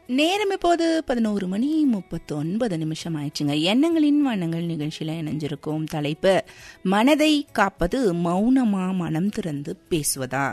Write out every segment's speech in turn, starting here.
நேரம் இப்போது பதினோரு மணி முப்பத்தொன்பது நிமிஷம் ஆயிடுச்சுங்க எண்ணங்களின் வண்ணங்கள் நிகழ்ச்சியில இணைஞ்சிருக்கும் தலைப்பு மனதை காப்பது மௌனமா மனம் திறந்து பேசுவதா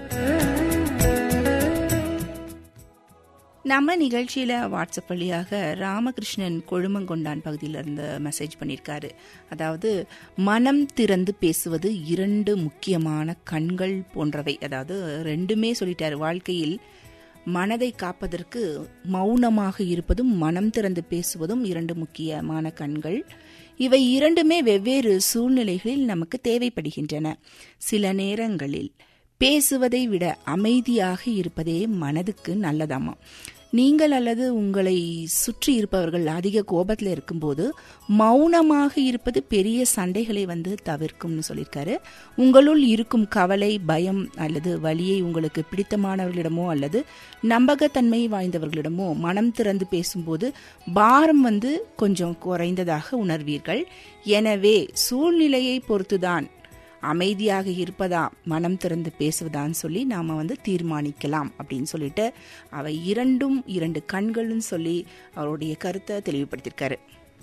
நம்ம நிகழ்ச்சியில வாட்ஸ்அப் வழியாக ராமகிருஷ்ணன் கொழுமங்கொண்டான் பகுதியில இருந்து மெசேஜ் பண்ணியிருக்காரு அதாவது மனம் திறந்து பேசுவது இரண்டு முக்கியமான கண்கள் போன்றவை அதாவது ரெண்டுமே சொல்லிட்டாரு வாழ்க்கையில் மனதை காப்பதற்கு மௌனமாக இருப்பதும் மனம் திறந்து பேசுவதும் இரண்டு முக்கியமான கண்கள் இவை இரண்டுமே வெவ்வேறு சூழ்நிலைகளில் நமக்கு தேவைப்படுகின்றன சில நேரங்களில் பேசுவதை விட அமைதியாக இருப்பதே மனதுக்கு நல்லதாமா நீங்கள் அல்லது உங்களை சுற்றி இருப்பவர்கள் அதிக கோபத்தில் இருக்கும்போது மௌனமாக இருப்பது பெரிய சண்டைகளை வந்து தவிர்க்கும்னு சொல்லியிருக்காரு உங்களுள் இருக்கும் கவலை பயம் அல்லது வலியை உங்களுக்கு பிடித்தமானவர்களிடமோ அல்லது நம்பகத்தன்மை வாய்ந்தவர்களிடமோ மனம் திறந்து பேசும்போது பாரம் வந்து கொஞ்சம் குறைந்ததாக உணர்வீர்கள் எனவே சூழ்நிலையை பொறுத்துதான் அமைதியாக இருப்பதா மனம் திறந்து பேசுவதான்னு சொல்லி நாம வந்து தீர்மானிக்கலாம் அப்படின்னு சொல்லிட்டு அவை இரண்டும் இரண்டு கண்கள்னு சொல்லி அவருடைய கருத்தை தெளிவுபடுத்தியிருக்காரு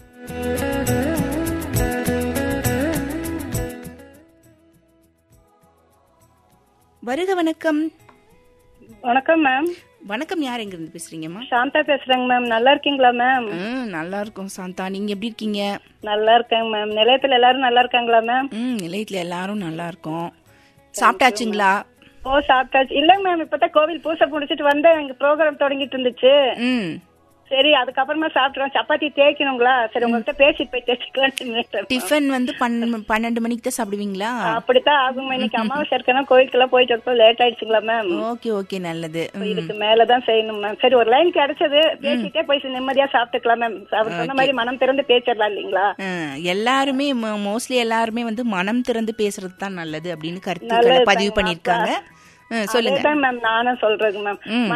வருக வணக்கம் வணக்கம் மேம் வணக்கம் யார் எங்க இருந்து பேசுறீங்கம்மா சாந்தா பேசுறேங்க மேம் நல்லா இருக்கீங்களா மேம் ம் நல்லா இருக்கும் சாந்தா நீங்க எப்படி இருக்கீங்க நல்லா இருக்கேங்க மேம் நிலையத்துல எல்லாரும் நல்லா இருக்காங்களா மேம் ம் நிலையத்துல எல்லாரும் நல்லா இருக்கோம் சாப்பிட்டாச்சுங்களா ஓ சாப்பிட்டாச்சு இல்லைங்க மேம் இப்பதான் கோவில் பூசை முடிச்சிட்டு வந்தேன் எங்க ப்ரோக்ராம் தொடங்கிட்டு இருந்துச்சு ம் சரி அதுக்கப்புறமா சாப்பிட்டுறோம் சப்பாத்தி தேய்க்கணுங்களா சரி உங்ககிட்ட பேசிட்டு போய் தேய்ச்சிக்கலான்னு டிஃபன் வந்து பன்ன- பன்னெண்டு மணிக்கு தான் சாப்பிடுவீங்களா அப்படித்தான் ஆகும் இன்னைக்கு அமாவாசை இருக்கணும் கோயிலுக்கெல்லாம் போயிட்டு வரப்போ லேட் ஆயிடுச்சுங்களா மேம் ஓகே ஓகே நல்லது ம். இதுக்கு மேலதான் செய்யணும் மேம் சரி ஒரு லைன் கிடைச்சது பேசிட்டே போய் நிம்மதியா சாப்பிட்டுக்கலாம் மேம் அவர் சொன்ன மாதிரி மனம் திறந்து பேசிடலாம் இல்லைங்களா ஆ, எல்லாருமே மோஸ்ட்லி எல்லாருமே வந்து மனம் திறந்து பேசுறது தான் நல்லது அப்படின்னு கருத்துக்களை பதிவு பண்ணிருக்காங்க ஆ, சொல்லுங்க அதேதான் மேம் நானும் சொல்றேங்க மேம் ம்.